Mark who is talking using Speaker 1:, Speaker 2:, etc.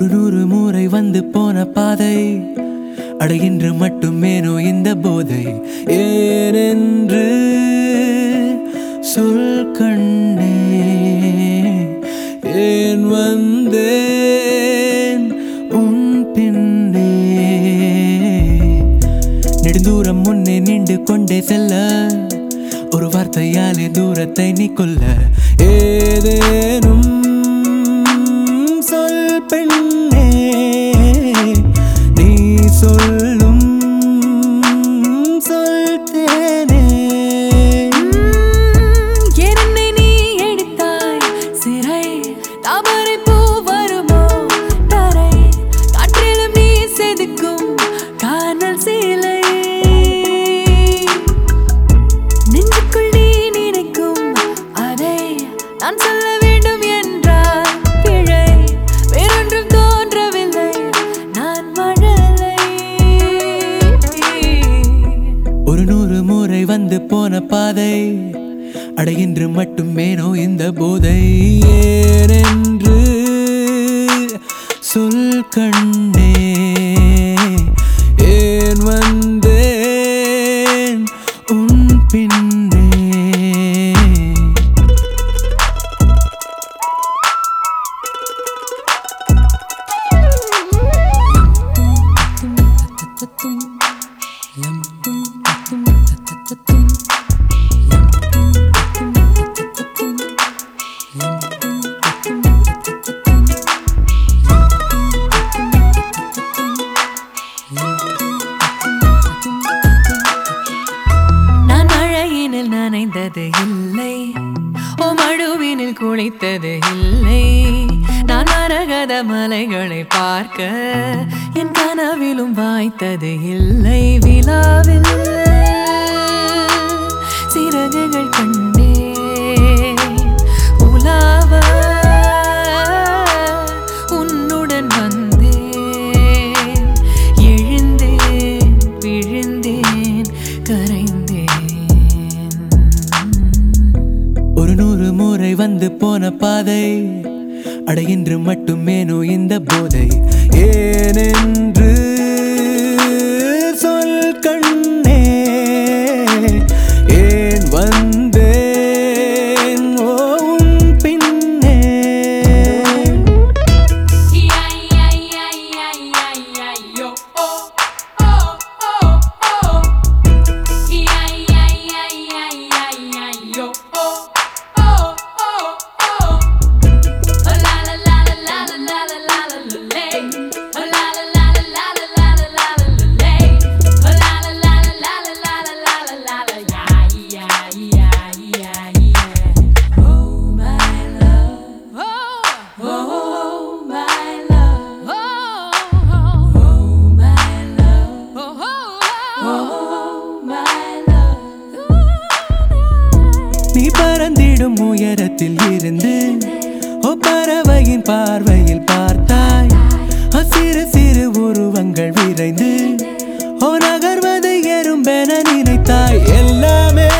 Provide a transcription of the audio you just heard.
Speaker 1: ஒரு நூறு முறை வந்து போன பாதை அடைகின்ற மட்டுமேனோ இந்த போதை ஏனென்று சொல் கண்ணே ஏன் வந்தேன் உன் பின்னே நெடுந்தூரம் முன்னே நின்று கொண்டே செல்ல ஒரு வார்த்தையாலே தூரத்தை நீ கொல்ல ஏதேனும் சொல் பெண்ணே நீ சொல்லும் சொல் தேனே
Speaker 2: என்னை நீ எடுத்தாய் சிறை தாமரை பூ வருமோ தரை காற்றிலும் நீ செதுக்கும் காணல் சீலை நெஞ்சுக்குள் நீ நினைக்கும் அதை நான் சொல்ல வேண்டும் என்றால் பிழை வேறொன்றும் தோன்றவில்லை நான் மழலை
Speaker 1: ஒரு நூறு முறை வந்து போன பாதை அடைகின்ற மட்டுமேனோ இந்த போதை ஏனென்று சொல் கண்ணே ஏன் வந்தேன் உன் பின்னே
Speaker 2: நான் மழையினில் நனைந்தது இல்லை ஓ மடுவினில் குளித்தது இல்லை நான் மரகத மலைகளை பார்க்க என் கனவிலும் வாய்த்தது இல்லை விழாவில் சிறகுகள் கண்டே உலாவ உன்னுடன் வந்தேன் எழுந்தேன் விழுந்தேன் கரைந்தேன்
Speaker 1: ஒரு நூறு முறை வந்து போன பாதை அடைகின்ற மட்டுமேனோ இந்த போதை ஏனென்று சொல் கண்ணே ஏன் வந்தேன் ஓ உன் பின்னே
Speaker 2: Oh my love, oh my love, oh my love, oh my love.
Speaker 1: நீ பறந்திடும் உயரத்தில் இருந்து ஓ பறவையின் பார்வையில் பார்த்தாய் ஓ சிறு சிறு உருவங்கள் விரைந்து ஓ நகர்வது எறும்பென நினைத்தாய் எல்லாமே